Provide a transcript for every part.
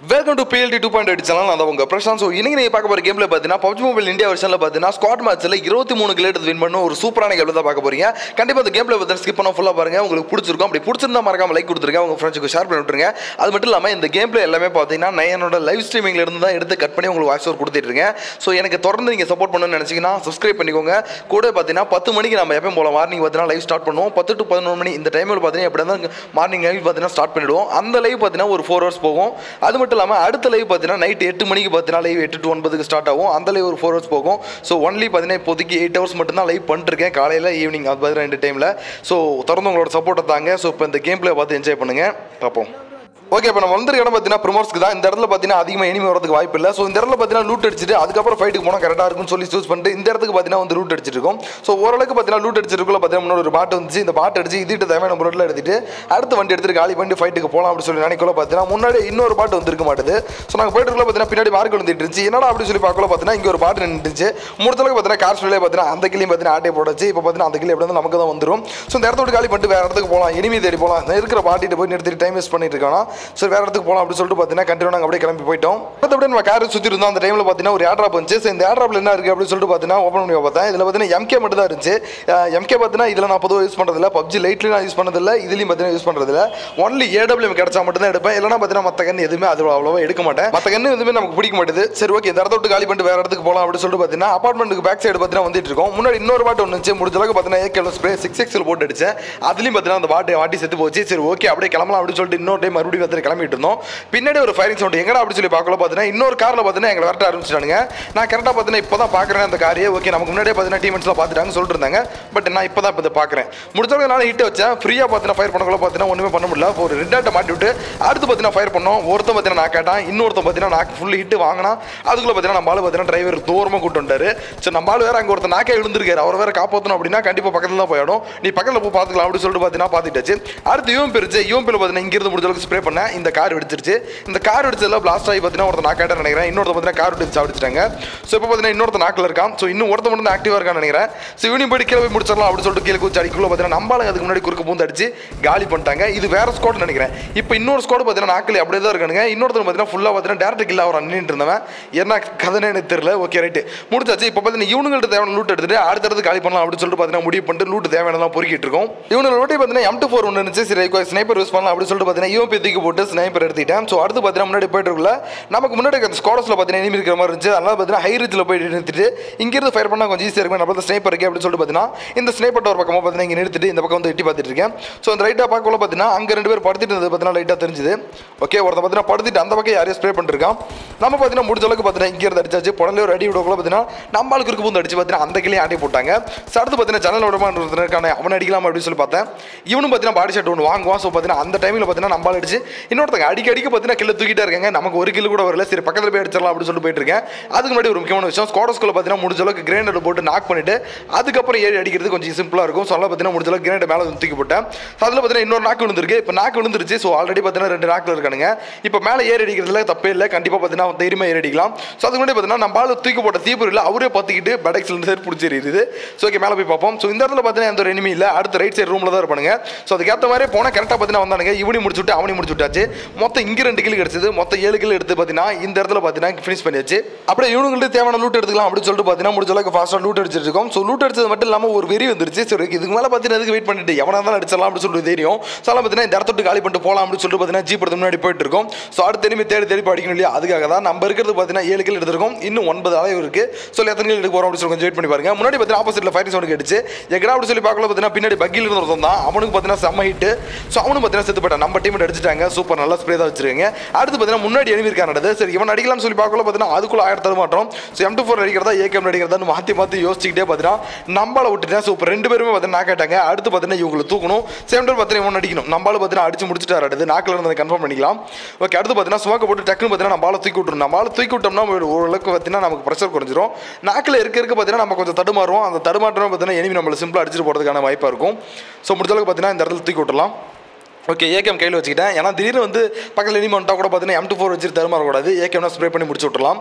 welcome to P L D two point eight channel நான் உங்க Prashanth so இன்னைக்கு நீங்கள் பார்க்க போகிற கேமில் பார்த்தீங்கன்னா பப்ஜி மொபைல் இந்தியா வருஷனில் பார்த்தீங்கன்னா ஸ்குவாட் மேட்ச்சில் இருபத்தி மூணு கிலோ எடுத்து வின் பண்ண ஒரு சூப்பரான கேமில் தான் பார்க்க போறீங்க கண்டிப்பாக இந்த கேமில் பார்த்தீங்கன்னா ஸ்கிப் பண்ண ஃபுல்லாக பாருங்க உங்களுக்கு பிடிச்சிருக்கும் அப்படி பிடிச்சிருந்தா மறக்காம லைக் கொடுத்துருங்க உங்க ஃப்ரெண்ட்ஸுக்கு ஷேர் பண்ணி விட்டுருங்க அது மட்டும் இல்லாமல் இந்த கேமில் எல்லாமே பார்த்தீங்கன்னா நான் என்னோட லைவ் ஸ்ட்ரீமிங்ல இருந்து தான் எடுத்து கட் பண்ணி உங்களுக்கு வாய்ஸ் ஓவர் கொடுத்துட்டு இருக்கேன் ஸோ எனக்கு தொடர்ந்து நீங்கள் சப்போர்ட் பண்ணணும்னு நினச்சிங்கன்னா சப்ஸ்கிரைப் பண்ணிக்கோங்க கூட பார்த்தீங்கன்னா பத்து மணிக்கு நம்ம எப்பயும் போல மார்னிங் பார்த்தீங்கன்னா லைவ் ஸ்டார்ட் பண்ணுவோம் பத்து டு பதினொன்று மணி இந்த டைமில் பார்த்தீங்கன்னா எப்படி இருந்தால் மார்னிங் லைவ் பார்த்தீங்கன்னா ஸ்டார்ட் பண்ணிடுவோம் அந்த லைவ் பார்த்தீங்கன்னா ஒரு ஃபோர் ஹவர்ஸ் போகும் அது மட்டும் இல்லாமல் அடுத்த லைவ் பார்த்தீங்கன்னா நைட் எட்டு மணிக்கு பார்த்தீங்கன்னா லைவ் எட்டு டு ஒன்பதுக்கு ஸ்டார்ட் ஆகும் அந்த லைவ் ஒரு ஃபோர் ஹவர்ஸ் போகும் ஸோ ஒன்லி பார்த்தீங்கன்னா இப்போதைக்கு எயிட் ஹவர்ஸ் மட்டும் தான் லைவ் பண்ணிருக்கேன் காலையில் ஈவினிங் அது பார்த்தீங்கன்னா ரெண்டு டைமில் ஸோ தொடர்ந்து உங்களோட சப்போர்ட்டை தாங்க ஸோ இப்போ இந்த கேம் பிளே பார்த்து என்ஜாய் பண்ணுங்க பார்ப்போம் ஓகே இப்போ நம்ம வந்திருக்க இடம் பார்த்தீங்கன்னா ப்ரிமோர்ஸ்க்கு தான் இந்த இடத்துல பார்த்தீங்கன்னா அதிகமாக இனிமே வரதுக்கு வாய்ப்பு இல்லை ஸோ இந்த இடத்துல பார்த்தீங்கன்னா லூட் அடிச்சிட்டு அதுக்கப்புறம் ஃபைட்டுக்கு போனால் கரெக்டாக இருக்கும்னு சொல்லி சூஸ் பண்ணிட்டு இந்த இடத்துக்கு பார்த்தீங்கன்னா வந்து லூட் அடிச்சிட்டு இருக்கோம் ஸோ ஓரளவுக்கு பார்த்தீங்கன்னா லூட் அடிச்சிருக்குள்ள பார்த்தீங்கன்னா முன்னாடி ஒரு பாட்டு வந்துச்சு இந்த பாட்டு அடிச்சு இதுட்டு தேவையான பொருட்கள் எடுத்துட்டு அடுத்த வண்டி எடுத்துட்டு காலி பண்ணி ஃபைட்டுக்கு போகலாம் அப்படின்னு சொல்லி நினைக்கல பார்த்தீங்கன்னா முன்னாடி இன்னொரு பாட்டு வந்திருக்க மாட்டுது ஸோ நாங்கள் போயிட்டு இருக்கல பார்த்தீங்கன்னா பின்னாடி மார்க் வந்துட்டு இருந்துச்சு என்னடா அப்படின்னு சொல்லி பார்க்கல பார்த்தீங்கன்னா இங்கே ஒரு பாட்டு நின்றுச்சு முடிச்சளவுக்கு பார்த்தீங்கன்னா கார் ஸ்பீலே பார்த்தீங்கன்னா அந்த கிளியும் பார்த்தீங்கன்னா ஆட்டை போடச்சு இப்போ பார்த்தீங்கன்னா அந்த கிளி எப்படி வந்து நமக்கு தான் வந்துடும் ஸோ இந்த இடத்த விட்டு காலி பண்ணிட்டு வேறு இடத்துக்கு போகலாம் இனிமே தேடி போகலாம் இந்த இருக்கிற பாட்டிட்டு போய் நிறுத்திட்டு டைம் வேஸ்ட் பண்ணிட்டு இருக்கானா சரி வேறு இடத்துக்கு போகலாம் அப்படின்னு சொல்லிட்டு பார்த்தீங்கன்னா கண்டினியூ நாங்கள் அப்படியே கிளம்பி போயிட்டோம் மற்றபடி நம்ம கார் சுற்றி இருந்தோம் அந்த டைமில் பார்த்தீங்கன்னா ஒரு ஏட்ராப் வந்துச்சு ஸோ இந்த ஏட்ராப்பில் என்ன இருக்குது அப்படின்னு சொல்லிட்டு பார்த்தீங்கன்னா ஓப்பன் பண்ணி பார்த்தேன் இதில் பார்த்தீங்கன்னா எம்கே மட்டும் தான் இருந்துச்சு எம்கே பார்த்தீங்கன்னா இதில் நான் பொதுவாக யூஸ் பண்ணுறதில்ல பப்ஜி லைட்லையும் நான் யூஸ் பண்ணதில்ல இதுலையும் பார்த்தீங்கன்னா யூஸ் பண்ணுறதில்ல ஒன்லி ஏடபிள்யூ கிடைச்சா மட்டும் தான் எடுப்பேன் இல்லைனா பார்த்தீங்கன்னா மற்ற கண்ணு எதுவுமே அது அவ்வளோவா எடுக்க மாட்டேன் மற்ற கண்ணு எதுவுமே நமக்கு பிடிக்க மாட்டேது சரி ஓகே இந்த இடத்த விட்டு காலி பண்ணிட்டு வேறு இடத்துக்கு போகலாம் அப்படின்னு சொல்லிட்டு பார்த்தீங்கன்னா அப்பார்ட்மெண்ட்டுக்கு பேக் சைடு பார்த்தீங்கன்னா வந்துட்டு இருக்கோம் முன்னாடி இன்னொரு பாட்டு ஒன்று இருந்துச்சு முடிஞ்ச அளவுக்கு பார்த்தீங்கன்னா ஏகே ஸ்ப்ரே சிக்ஸ் எக்ஸில் போட்டு அடிச்சேன் அதுலேயும் பார்த்தீங்கன்னா அந்த பாட்டு வாட்டி செத்து போச்சு சரி ஓகே அப்படியே கிளம்பலாம் அப்படின்னு சொல்லிட்டு இன்னொரு டைம் மறுபடியும் வந்து கிளம்பிட்டு இருந்தோம் பின்னாடி ஒரு ஃபயரிங் சவுண்ட் எங்கடா அப்படி சொல்லி பார்க்கல பார்த்தீங்கன்னா இன்னொரு காரில் பார்த்தீங்கன்னா எங்களை வரட்ட ஆரம்பிச்சிட்டானுங்க நான் கரெக்டாக பார்த்தீங்கன்னா இப்போ தான் பார்க்குறேன் அந்த காரியை ஓகே நமக்கு முன்னாடியே பார்த்தீங்கன்னா டீமெண்ட்ஸ்லாம் பார்த்துட்டாங்க சொல்லிட்டு இருந்தாங்க பட் நான் இப்போ தான் இப்போ இதை பார்க்குறேன் முடிச்சவங்க நான் ஹிட் வச்சேன் ஃப்ரீயாக பார்த்தீங்கன்னா ஃபயர் பண்ணக்குள்ள பார்த்தீங்கன்னா ஒன்றுமே பண்ண முடியல ஒரு ரெண்டு ஆட்டை மாட்டி விட்டு அடுத்து பார்த்தீங்கன்னா ஃபயர் பண்ணோம் ஒருத்தன் பார்த்தீங்கன்னா நான் கேட்டான் இன்னொருத்தன் பார்த்தீங்கன்னா நான் ஃபுல் ஹிட் வாங்கினா அதுக்குள்ளே பார்த்தீங்கன்னா நம்ம ஆளு பார்த்தீங்கன்னா டிரைவர் தூரமாக கூட்டு வந்தாரு சரி நம்ம ஆளு வேற அங்கே ஒருத்தர் நாக்கே விழுந்திருக்காரு அவர் வேற காப்பாற்றணும் அப்படின்னா கண்டிப்பாக பக்கத்தில் தான் போயிடும் நீ பக்கத்தில் போய் பார்த்துக்கலாம் அப்படின்னு சொல்லிட்டு பார்த்தீங்கன்னா பார்த்துட்டாச்சு அடுத்து யூஎம் பிரிச்சு யூஎம் பில் பார்த்தீங்கன்னா இங்கிருந்து முடிஞ்ச அளவுக்கு ஸ்ப்ரே பண்ணேன் இந்த கார் வெடிச்சிருச்சு இந்த கார் வெடிச்சதுல பிளாஸ்ட் ஆகி பார்த்தீங்கன்னா ஒருத்தர் நான் கேட்டேன் நினைக்கிறேன் இன்னொருத்த பார்த்தீங்கன்னா கார் வெடிச்சு சாப்பிடுச்சிட்டாங்க ஸோ இப்போ பார்த்தீங்கன்னா இன்னொருத்த நாக்கில் இருக்கான் ஸோ இன்னும் ஒருத்த மட்டும் ஆக்டிவாக இருக்கான்னு நினைக்கிறேன் ஸோ இவனையும் போய் கீழே போய் முடிச்சிடலாம் அப்படின்னு சொல்லிட்டு கீழே குச்சி அடிக்குள்ள பார்த்தீங்கன்னா நம்பாளுங்க அதுக்கு முன்னாடி குறுக்க பூந்து அடிச்சு காலி பண்ணிட்டாங்க இது வேற ஸ்குவாட் நினைக்கிறேன் இப்போ இன்னொரு ஸ்குவாட் பார்த்தீங்கன்னா நாக்கில் அப்படியே தான் இருக்கானுங்க இன்னொருத்தர் பார்த்தீங்கன்னா ஃபுல்லாக பார்த்தீங்கன்னா டேரக்ட் கில்ல அவர் நின்றுட்டு இருந்தவன் என்ன கதைன்னு எனக்கு தெரியல ஓகே ரைட்டு முடிச்சாச்சு இப்போ பார்த்தீங்கன்னா இவனுங்கள்ட்ட தேவையான லூட் எடுத்துட்டு அடுத்த இடத்துக்கு காலி பண்ணலாம் அப்படின்னு சொல்லிட்டு பார்த்தீங்கன்னா முடிவு பண்ணிட்டு லூட் தேவையானதான் பொறுக்கிட்டு இருக்கோம் இவனோட லூட்டை பார்த்தீங்கன்னா எம் டூ ஃபோர் ஒன்று இருந்துச்சு சரி ஸ்னைப்பர் யூஸ் பண்ணலாம் அப்படின்னு சொல்லிட்டு பார்த்தீங்கன்னா யூபி தூக்கி போட்டு ஸ்னைப்பர் எடுத்துட்டேன் ஸோ அடுத்து பார்த்தீங்கன்னா முன்னாடி போயிட்டு இருக்குல்ல நமக்கு முன்னாடி அந்த ஸ்குவாடஸில் பார்த்தீங்கன்னா enemy இருக்கிற மாதிரி இருந்துச்சு அதனால பார்த்தீங்கன்னா ஹை ரிச்சில் போய் நிறுத்திட்டு இங்கிருந்து ஃபயர் பண்ணால் கொஞ்சம் ஈஸியாக இருக்கும் நம்ம ஸ்னைப்பர் இருக்கே அப்படின்னு சொல்லிட்டு பார்த்தீங்கன்னா இந்த ஸ்னைப்பர் டவர் பக்கமாக பார்த்தீங்கன்னா இங்கே நிறுத்திட்டு இந்த பக்கம் வந்து எட்டி பார்த்துட்டு இருக்கேன் ஸோ அந்த ரைட்டாக பார்க்கல பார்த்தீங்கன்னா அங்கே ரெண்டு பேர் படுத்துட்டு இருந்தது பார்த்தீங்கன்னா லைட்டாக தெரிஞ்சுது ஓகே ஒருத்தன் பார்த்தீங்கன்னா படுத்துட்டு அந்த பக்கம் யாரையும் ஸ்ப்ரே பண்ணிருக்கான் நம்ம பார்த்தீங்கன்னா முடிஞ்ச அளவுக்கு பார்த்தீங்கன்னா இங்கே இருந்து அடிச்சாச்சு புடலே ஒரு அடி விடக்குள்ள பார்த்தீங்கன்னா நம்மளுக்கு இருக்கு போது அடிச்சு பார்த்தீங்கன்னா அந்த கிளியே ஆட்டி போட்டாங்க ஸோ அடுத்து பார்த்தீங்கன்னா ஜன்னல் விடமா இருக்கான அவன் அடிக்கலாம் அப்படின்னு சொல்லி பார்த்தேன் இவனும் பார்த்தீங்கன்னா பாடி ஷர்ட் ஒன்று வாங்குவான் ஸோ பார்த்தீங்கன்னா அந்த டைமில் பார்த்தீங்கன்னா நம்மளால் அடிச்சு இன்னொருத்தங்க அடிக்க அடிக்க பார்த்தீங்கன்னா கில்ல தூக்கிட்டே இருக்காங்க நமக்கு ஒரு கிலோ கூட வரல சரி பக்கத்தில் போய் அடிச்சிடலாம் அப்படின்னு சொல்லிட்டு போயிட்டு இருக்கேன் அதுக்கு முன்னாடி ஒரு முக்கியமான விஷயம் ஸ்குவாடஸ்குள்ள பார்த்தீங்கன்னா முடிஞ்ச அளவுக்கு கிரேனட் போட்டு நாக் பண்ணிட்டு அதுக்கப்புறம் ஏறி அடிக்கிறது கொஞ்சம் சிம்பிளாக இருக்கும் ஸோ அதெல்லாம் பார்த்தீங்கன்னா முடிஞ்ச அளவுக்கு கிரேனட் மேலே தூக்கி போட்டேன் ஸோ அதில் பார்த்தீங்கன்னா இன்னொரு நாக்கு விழுந்திருக்கு இப்போ நாக்கு விழுந்துருச்சு ஸோ ஆல்ரெடி பார்த்தீங்கன்னா ரெண்டு நாக்கில் இருக்கானுங்க இப்போ மேலே ஏறி அடிக்கிறதுல தப்பே இல்லை கண்டிப்பாக பார்த்தீங்கன்னா தைரியமாக ஏறி அடிக்கலாம் ஸோ அதுக்கு முன்னாடி பார்த்தீங்கன்னா நம்ம ஆளு தூக்கி போட்ட தீபுரில் அவரே பார்த்துக்கிட்டு பெடக்ஸ் ரெண்டு சைடு பிடிச்சிருக்குது ஸோ ஓகே மேலே போய் பார்ப்போம் ஸோ இந்த இடத்துல பார்த்தீங்கன்னா எந்த ஒரு enemy இல்லை அடுத்த ரைட் சைடு ரூமில் தான் இருப்பானுங்க ஸோ அதுக்கேற்ற மாதிரி போனால் கரெக்டாக பார்த்தீங்கன்னா வந்தானுங்க இவனி முடிச்சு விட்டு அவனி முடிச்சு விட்டாச்சு மொத்தம் இங்கே ரெண்டு கிலோ கிடச்சிது மொத்தம் ஏழு கிலோ எடுத்து பார்த்தீங்கன்னா இந்த இடத்துல பார்த்தீங்கன்னா ஃபினிஷ் பண்ணியாச்சு அப்படியே இவனுங்கள்ட்ட தேவையான லூட் எடுத்துக்கலாம் அப்படின்னு சொல்லிட்டு பார்த்தீங்கன்னா முடிஞ்ச அளவுக்கு ஃபாஸ்ட்டாக லூட் அடிச்சிட்டு இருக்கோம் ஸோ லூட் அடிச்சது மட்டும் இல்லாமல் ஒரு வெறி வந்துருச்சு சரி இதுக்கு மேலே பார்த்தீங்கன்னா எதுக்கு வெயிட் பண்ணிட்டு எவனா இருந்தாலும் அடிச்சிடலாம் அப்படின்னு சொல்லிட்டு தெரியும் ஸோ அதெல்லாம் பார்த்தீங்கன்னா இந்த இடத்த விட்டு காலி பண்ணிட்டு போகலாம் அப்படின்னு சொல்லிட்டு பார்த்தீங்கன்னா ஜீப் எடுத்து முன்னாடி போயிட்டு இருக்கோம் ஸோ அடுத்த திரும்பி தேடி தேடி படிக்கணும் இல்லையா அதுக்காக தான் நம்ம இருக்கிறது பார்த்தீங்கன்னா ஏழு கிலோ எடுத்திருக்கோம் இன்னும் ஒன்பது அளவு இருக்கு ஸோ எத்தனை கிலோ எடுக்க போகிறோம் அப்படின்னு சொல்லி கொஞ்சம் வெயிட் பண்ணி பாருங்க முன்னாடி பார்த்தீங்கன்னா ஆப்போசிட்டில் ஃபயர் சவுண்ட் கேட்டுச்சு எங்கடா அப்படி சொல்லி பார்க்கல பார்த்தீங்கன்னா பின்னாடி பக்கில் இருந்த ஒருத்தன் தான் அவனுக்கு பார்த்தீங்கன்னா செம்ம ஹிட் ஸோ அவனும் பார்த்தீங்கன்னா செத்து போயிட்டான் நம்ம டீம் அடிச்சிட்டாங்க சூப்பர் நல்லா ஸ்ப்ரே தான் வச்சிருக்கீங்க அடுத்து பார்த்தீங்கன்னா முன்னாடி enemy இருக்கான் நடது சரி இவன் அடிக்கலாம்னு சொல்லி பார்க்கல பார்த்தீங்கன்னா அதுக்குள்ள ஆயிரத்தி தர மாட்டோம் ஸோ எம் டூ ஃபோர் அடிக்கிறதா ஏகேம் அடிக்கிறதான்னு மாற்றி மாற்றி யோசிச்சுக்கிட்டே பார்த்தீங்கன்னா நம்மளை விட்டுட்டேன் ஸோ இப்போ ரெண்டு பேருமே பார்த்தீங்கன்னா கேட்டாங்க அடுத்து பார்த்தீங்கன்னா இவங்களை தூக்கணும் சேம் டைம் பார்த்தீங்கன்னா இவன் அடிக்கணும் நம்மளால பார்த்தீங்கன்னா அடிச்சு முடிச்சுட்டாரு அடுத்து நாக்கில் இருந்ததை கன்ஃபார்ம் பண்ணிக்கலாம் ஓகே அடுத்து பார்த்தீங்கன்னா சுவாக்க போட்டு டக்குன்னு பார்த்தீங்கன்னா நம்மளால தூக்கி விட்டுரும் நம்மளால தூக்கி விட்டோம்னா ஒரு ஓரளவுக்கு பார்த்தீங்கன்னா நமக்கு ப்ரெஷர் குறைஞ்சிரும் நாக்கில் இருக்க இருக்க பார்த்தீங்கன்னா நம்ம கொஞ்சம் தடுமாறுவோம் அந்த தடுமாற்றம் பார்த்தீங்கன்னா enemy நம்மளை சிம்பிளாக அடிச்சுட்டு போகிறதுக்கான வாய்ப்பாக இருக்கும் ஸோ முடிஞ்ச அளவுக்கு பார்த்தீங்கன்னா இந்த இடத்துல தூக்கி விட்டுலாம் ஓகே ஏகேம் கையில் வச்சுக்கிட்டேன் ஏன்னா திடீர்னு வந்து பக்கத்தில் இனிமே வந்துட்டா கூட பார்த்தீங்கன்னா எம் டூ ஃபோர் வச்சுட்டு தருமாறக்கூடாது ஏகேம்னா ஸ்ப்ரே பண்ணி முடிச்சு விட்டுலாம்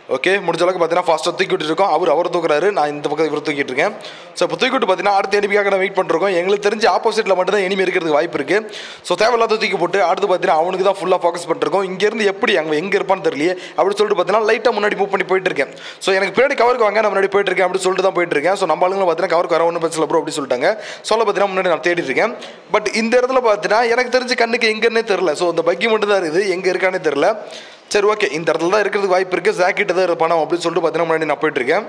ஓகே முடிஞ்ச அளவுக்கு பார்த்தீங்கன்னா ஃபாஸ்ட்டாக தூக்கி விட்டுருக்கோம் அவர் அவர் தூக்குறாரு நான் இந்த பக்கம் இவர் தூக்கிட்டு இருக்கேன் ஸோ இப்போ தூக்கி விட்டு பார்த்தீங்கன்னா அடுத்த எனிமிக்காக நான் வெயிட் பண்ணிருக்கோம் எங்களுக்கு தெரிஞ்சு ஆப்போசிட்டில் மட்டும் தான் எனிமி இருக்கிறதுக்கு வாய்ப்பு இருக்குது ஸோ தேவையில்லாத தூக்கி போட்டு அடுத்து பார்த்தீங்கன்னா அவனுக்கு தான் ஃபுல்லாக ஃபோக்கஸ் பண்ணிருக்கோம் இங்கேருந்து எப்படி அங்கே எங்கே இருப்பான்னு தெரியலையே அப்படின்னு சொல்லிட்டு பார்த்தீங்கன்னா லைட்டாக முன்னாடி மூவ் பண்ணி போயிட்டு இருக்கேன் ஸோ எனக்கு பின்னாடி கவருக்கு வாங்க நான் முன்னாடி போயிட்டு இருக்கேன் அப்படின்னு சொல்லிட்டு தான் போயிட்டு இருக்கேன் ஸோ நம்ம ஆளுங்களும் பார்த்தீங்கன்னா கவருக்கு வர ஒன்றும் பிரச்சனை ப்ரோ அப்படி சொல்லிட்டாங்க சொல்ல பார்த்தீங்கன்னா முன்னாடி நான் தேடிட்டு இருக்கேன் பட் இந்த இடத்துல பார்த்தீங்கன்னா எனக்கு தெரிஞ்ச கண்ணுக்கு எங்கன்னே தெரில ஸோ இந்த பக்கி மட்டும் தான் இருக்குது எங்கே இருக்கானே தெரில சரி ஓகே இந்த இடத்துல தான் இருக்கிறதுக்கு வாய்ப்பு இருக்குது ஜாக்கிட்ட தான் இரு பணம் அப்படின்னு சொல்லிட்டு பார்த்தீங்கன்னா முன்னாடி நான் போயிட்டு இருக்கேன்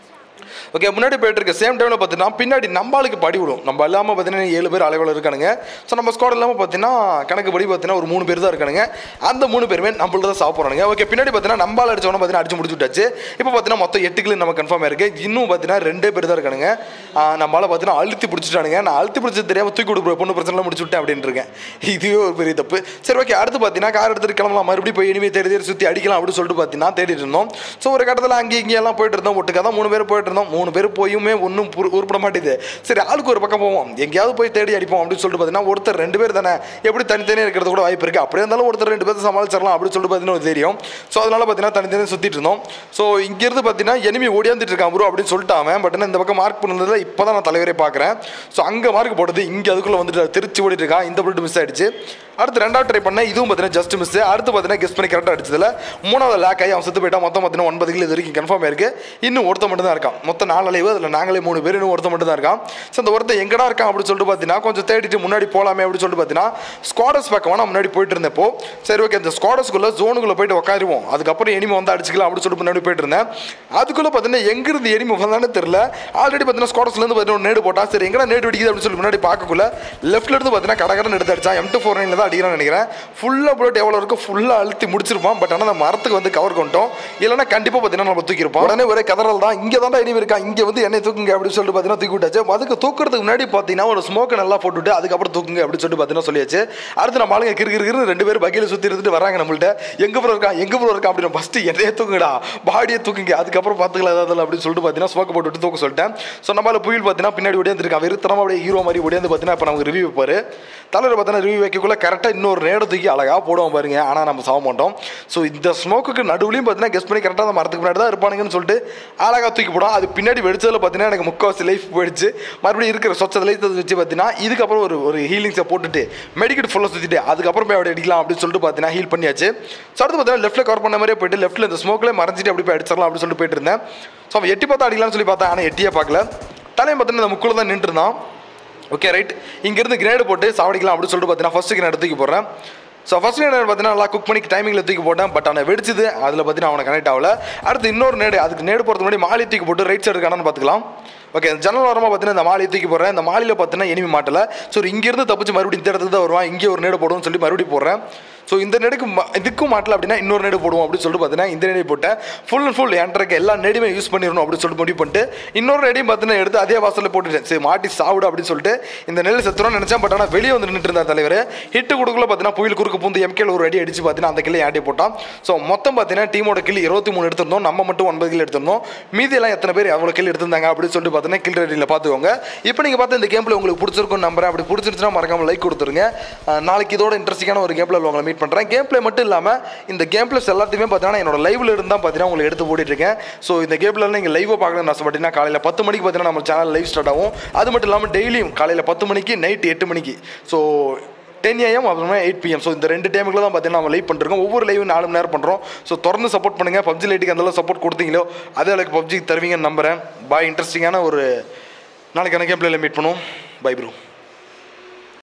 ஓகே முன்னாடி போயிட்டு இருக்க சேம் டைமில் பார்த்தீங்கன்னா பின்னாடி நம்ம ஆளுக்கு படி விடும் நம்ம இல்லாமல் பார்த்தீங்கன்னா ஏழு பேர் அளவில் இருக்கானுங்க ஸோ நம்ம ஸ்குவாட் இல்லாமல் பார்த்தீங்கன்னா கணக்கு படி பார்த்தீங்கன்னா ஒரு மூணு பேர் தான் இருக்கானுங்க அந்த மூணு பேருமே நம்மள்ட்ட தான் சாப்பிட்றானுங்க ஓகே பின்னாடி பார்த்தீங்கன்னா நம்ம ஆள் அடிச்சவன பார்த்தீங்கன்னா அடிச்சு முடிச்சு விட்டாச்சு இப்போ பார்த்தீங்கன்னா மொத்தம் எட்டு கிலோ நம்ம கன்ஃபார்ம் இருக்கு இன்னும் பார்த்தீங்கன்னா ரெண்டே பேர் தான் இருக்கானுங்க ஆஹ் நம்ம ஆளை பார்த்தீங்கன்னா அழுத்தி பிடிச்சிட்டானுங்க நான் அழுத்தி பிடிச்சது தெரியாமல் தூக்கி கொடுக்குற பொண்ணு பிரச்சனை முடிச்சு விட்டேன் அப்படின்னு இருக்கேன் இதுவே ஒரு பெரிய தப்பு சரி ஓகே அடுத்து பார்த்தீங்கன்னா கார் எடுத்துட்டு கிளம்பலாம் மறுபடியும் போய் இனிமேல் தேடி தேடி சுற்றி அடிக்கலாம் அப்படின்னு சொல்லிட்டு பார்த்தீங்கன்னா தேடிட்டு இருந்தோம் ஸோ ஒரு கட்டத்தில் அங்கே இங்கே எல்லாம் போயிட்டு இருந்தோம் ஒட்டுக்காக தான் மூணு பேர் போயிட்டு இருந்தோம் மூணு பேர் போயுமே ஒன்றும் உருப்பட மாட்டேது சரி ஆளுக்கு ஒரு பக்கம் போவோம் எங்கேயாவது போய் தேடி அடிப்போம் அப்படின்னு சொல்லிட்டு பார்த்தீங்கன்னா ஒருத்தர் ரெண்டு பேர் தானே எப்படி தனித்தனியாக இருக்கிறது கூட வாய்ப்பு இருக்குது அப்படியே இருந்தாலும் ஒருத்தர் ரெண்டு பேர் சமாளிச்சிடலாம் அப்படின்னு சொல்லிட்டு பார்த்தீங்கன்னா ஒரு தெரியும் ஸோ அதனால பார்த்தீங்கன்னா தனித்தனியாக சுற்றிட்டு இருந்தோம் ஸோ இங்கேருந்து பார்த்தீங்கன்னா எனிமி ஓடியாந்துட்டு இருக்கான் ப்ரோ அப்படின்னு சொல்லிட்டு அவன் பட் இந்த பக்கம் மார்க் பண்ணதில் இப்போ தான் நான் தலைவரே பார்க்குறேன் ஸோ அங்கே மார்க் போட்டது இங்கே அதுக்குள்ளே வந்துட்டு திருச்சி ஓடிட்டு இருக்கான் இந்த புல்லட் மிஸ் ஆயிடுச்சு அடுத்து ரெண்டாவது ட்ரை பண்ணேன் இதுவும் பார்த்தீங்கன்னா ஜஸ்ட் மிஸ் அடுத்து பார்த்தீங்கன்னா கெஸ் பண்ணி கரெக்டாக அடிச்சதுல மூணாவது லேக் ஆகி அவன் செத்து போயிட்டான் மொத்தம் பார்த்தீங்கன்னா ஒன்பது கிலோ இது வரைக்கும் கன்ஃபார்ம் ஆயிருக்கு இன்னும் ஒருத்த மட்டும் தான் இருக்கான் மொத்தம் நாலு அலைவு அதில் நாங்களே மூணு பேர் இன்னும் ஒருத்த மட்டும் தான் இருக்கான் ஸோ அந்த ஒருத்தன் எங்கடா இருக்கான் அப்படின்னு சொல்லிட்டு பார்த்தீங்கன்னா கொஞ்சம் தேடிட்டு முன்னாடி போகலாமே அப்படின்னு சொல்லிட்டு பார்த்தீங்கன்னா ஸ்குவாடர்ஸ் பக்கம் வேணா முன்னாடி போயிட்டு இருந்தப்போ சரி ஓகே இந்த ஸ்குவாடர்ஸ்குள்ளே ஜோனுக்குள்ளே போயிட்டு உட்காருவோம் அதுக்கப்புறம் எனிமி வந்து அடிச்சுக்கலாம் அப்படின்னு சொல்லிட்டு முன்னாடி போயிட்டு இருந்தேன் அதுக்குள்ளே பார்த்தீங்கன்னா எங்கிருந்து எனிமி வந்தானே தெரியல ஆல்ரெடி பார்த்தீங்கன்னா ஸ்குவாடர்ஸ்லேருந்து பார்த்தீங்கன்னா ஒரு நேடு போட்டான் சரி எங்கடா நேடு வெடிக்குது அப்படின்னு சொல்லி முன்னாடி பார்க்கக்குள்ள லெஃப்ட்ல இருந்து பார்த்தீங்கன்னா கடகடன் எடுத்து அடிச்சான் எம் டூ ஃபோர் நைனில் தான் அடிக்கிறான்னு நினைக்கிறேன் ஃபுல்லாக புல்லட் எவ்வளோ இருக்கும் ஃபுல்லாக அழுத்தி முடிச்சிருப்பான் பட் ஆனால் அந்த மரத்துக்கு வந்து கவர் கொண்டோம் இல்லைன்னா கண்டிப்பாக பார்த்தீங்கன்னா நம்ம தூக்கியிருப்போம் உடனே ஒரே கதறல் தான் இங்கே தான் இனிமே இருக்கான் இங்கே வந்து என்னை தூக்குங்க அப்படின்னு சொல்லிட்டு பார்த்தீங்கன்னா தூக்கி விட்டாச்சு அதுக்கு தூக்குறதுக்கு முன்னாடி பார்த்தீங்கன்னா ஒரு ஸ்மோக்கை நல்லா போட்டுவிட்டு அதுக்கப்புறம் தூக்குங்க அப்படின்னு சொல்லிட்டு பார்த்தீங்கன்னா சொல்லியாச்சு அடுத்து நம்ம ஆளுங்க கிறு கிறு ரெண்டு பேரும் பகையில் சுற்றி இருந்துட்டு வராங்க நம்மள்ட்ட எங்கே ப்ரோ இருக்கான் எங்கே ப்ரோ இருக்கான் அப்படின்னு ஃபஸ்ட்டு என்னையே தூக்குங்கடா பாடியை தூக்குங்க அதுக்கப்புறம் பார்த்துக்கலாம் ஏதாவது அப்படின்னு சொல்லிட்டு பார்த்தீங்கன்னா ஸ்மோக்கை போட்டு விட்டு தூக்க சொல்லிட்டேன் ஸோ நம்மளால புயல் பார்த்தீங்கன்னா பின்னாடி ஓடியாந்துருக்கான் வெறுத்தனமாக அப்படியே ஹீரோ மாதிரி ஓடியாந்து பார்த்தீங்கன்னா இப்போ நமக்கு ரிவ்யூ வைப்பாரு தலைவர் பார்த்தீங்கன்னா ரிவ்யூ வைக்கக்குள்ள கரெக்டாக இன்னொரு நேரம் தூக்கி அழகாக போடுவோம் பாருங்க ஆனால் நம்ம சாக மாட்டோம் ஸோ இந்த ஸ்மோக்குக்கு நடுவுலையும் பார்த்தீங்கன்னா கெஸ் பண்ணி கரெக்டாக அந்த மரத்துக்கு முன்னாடி தான் இருப்பானுங்கன்னு சொல்லிட்டு அழகாக தூக்கி போடும் அது பின்னாடி வெடிச்சதில் பார்த்தீங்கன்னா எனக்கு முக்கால்வாசி லைஃப் போயிடுச்சு மறுபடியும் இருக்கிற சொச்ச லைஃப் வச்சு பார்த்தீங்கன்னா இதுக்கப்புறம் ஒரு ஒரு ஹீலிங்ஸை போட்டுட்டு மெடிக்கெட் ஃபுல்லாக சுற்றிட்டு அதுக்கப்புறம் போய் அப்படி அடிக்கலாம் அப்படின்னு சொல்லிட்டு பார்த்தீங்கன்னா ஹீல் பண்ணியாச்சு ஸோ அடுத்து பார்த்தீங்கன்னா லெஃப்ட்டில் கவர் பண்ண மாதிரியே போயிட்டு லெஃப்ட்டில் இந்த ஸ்மோக்கில் மறைஞ்சிட்டு அப்படி போய் அடிச்சிடலாம் அப்படின்னு சொல்லிட்டு போயிட்டு இருந்தேன் ஸோ அவன் எட்டி பார்த்தா அடிக்கலாம்னு சொல்லி பார்த்தேன் ஆனால் எட்டியே பார்க்கல தலையை பார்த்தீங்கன்னா இந்த முக்குள்ள தான் நின்றுருந்தான் ஓகே ரைட் இங்கேருந்து கிரேடு போட்டு சாவடிக்கலாம் அப்படின்னு சொல்லிட்டு பார்த்தீங்கன்னா ஃபஸ்ட்டு கிரேட் தூக்கி போடுறேன் ஸோ ஃபஸ்ட் நேடு பார்த்தீங்கன்னா நல்லா குக் பண்ணி டைமிங்கில் தூக்கி போட்டேன் பட் அவனை வெடிச்சது அதில் பார்த்தீங்கன்னா அவனை கனெக்ட் ஆகல அடுத்து இன்னொரு நேடு அதுக்கு நேடு போகிறதுக்கு முன்னாடி மாலி தூக்கி போட்டு ரைட் சைடு இருக்கானு பார்த்துக்கலாம் ஓகே ஜன்னல் ஓரமாக பார்த்தீங்கன்னா இந்த மாலையை தூக்கி போடுறேன் இந்த மாலையில் பார்த்தீங்கன்னா எனிமி மாட்டல ஸோ இங்கேருந்து தப்பிச்சு மறுபடியும் இந்த இடத்துக்கு தான் வருவான் இங்கே ஒரு நேடு போடுவோம்னு சொல்லி மறுபடியும் போடுறேன் ஸோ இந்த நெடுக்கு ம- இதுக்கும் மாட்டல அப்படின்னா இன்னொரு நேடு போடுவோம் அப்படின்னு சொல்லிட்டு பார்த்தீங்கன்னா இந்த நேடு போட்டேன் ஃபுல் அண்ட் ஃபுல் என்ட்ரக்கு எல்லா நெடுமே யூஸ் பண்ணிடணும் அப்படின்னு சொல்லிட்டு முடிவு பண்ணிட்டு இன்னொரு நெடையும் பார்த்தீங்கன்னா எடுத்து அதே வாசலில் போட்டுட்டேன் சரி மாட்டி சாவிடு அப்படின்னு சொல்லிட்டு இந்த நெல் செத்துறோம்னு நினச்சேன் பட் ஆனால் வெளியே வந்து நின்றுட்டு இருந்தார் தலைவர் ஹிட்டு கொடுக்கல பார்த்தீங்கன்னா புயல் குறுக்கு பூந்து எம்கேல ஒரு அடி அடிச்சு பார்த்தீங்கன்னா அந்த கிளை ஆட்டி போட்டான் ஸோ மொத்தம் பார்த்தீங்கன்னா டீமோட கில் இருபத்தி மூணு எடுத்திருந்தோம் நம்ம மட்டும் ஒன்பது கில் எடுத்திருந்தோம் மீதி எல்லாம் எத்தனை பேர் எவ்வளோ கில் எடுத்திருந்தாங்க அப்படின்னு சொல்லிட்டு பார்த்தீங்கன்னா கில் ரெடியில் பார்த்துக்கோங்க இப்போ நீங்கள் பார்த்த இந்த கேமில் உங்களுக்கு பிடிச்சிருக்கும் நம்புறேன் அப்படி பிடிச்சிருச்சுன்னா மறக்காம லைக் கொடுத்துருங்க அஹ் நாளைக்கு இதோட இன்ட்ரெஸ்டிங்கான ஒரு கேம் பிளே உங்களை மீட் பண்ணுறேன் கேம் பிளே மட்டும் இல்லாமல் இந்த கேம் பிளேஸ் எல்லாத்தையுமே பார்த்தீங்கன்னா என்னோட லைவ்ல இருந்து தான் பார்த்தீங்கன்னா உங்களுக்கு எடுத்து போட்டுட்டு இருக்கேன் ஸோ இந்த கேம் பிளே நீங்கள் லைவாக பார்க்கணும்னு ஆசைப்பட்டீங்கன்னா காலையில் பத்து மணிக்கு பார்த்தீங்கன்னா நம்ம சேனல் லைவ் ஸ்டார்ட் ஆகும் அது மட்டும் இல்லாமல் டெய்லியும் காலையில் பத்து மணிக்கு நைட் எட்டு மணிக்கு ஸோ டென் ஏஎம் அப்புறமா எயிட் பிஎம் ஸோ இந்த ரெண்டு டைமுக்குள்ள தான் பார்த்தீங்கன்னா நம்ம லைவ் பண்ணிருக்கோம் ஒவ்வொரு லைவ் நாலு மணி நேரம் பண்ணுறோம் ஸோ தொடர்ந்து சப்போர்ட் பண்ணுங்கள் பப்ஜி லைட்டுக்கு அந்த அளவு சப்போர்ட் கொடுத்தீங்களோ அதே அளவுக்கு பப்ஜிக்கு தருவீங்கன்னு நம்புறேன் பாய் இன்ட்ரெஸ்டிங்கான ஒரு நாளைக்கான கேம் பிளேல மீட் பண்ணுவோம் பை ப்ரோ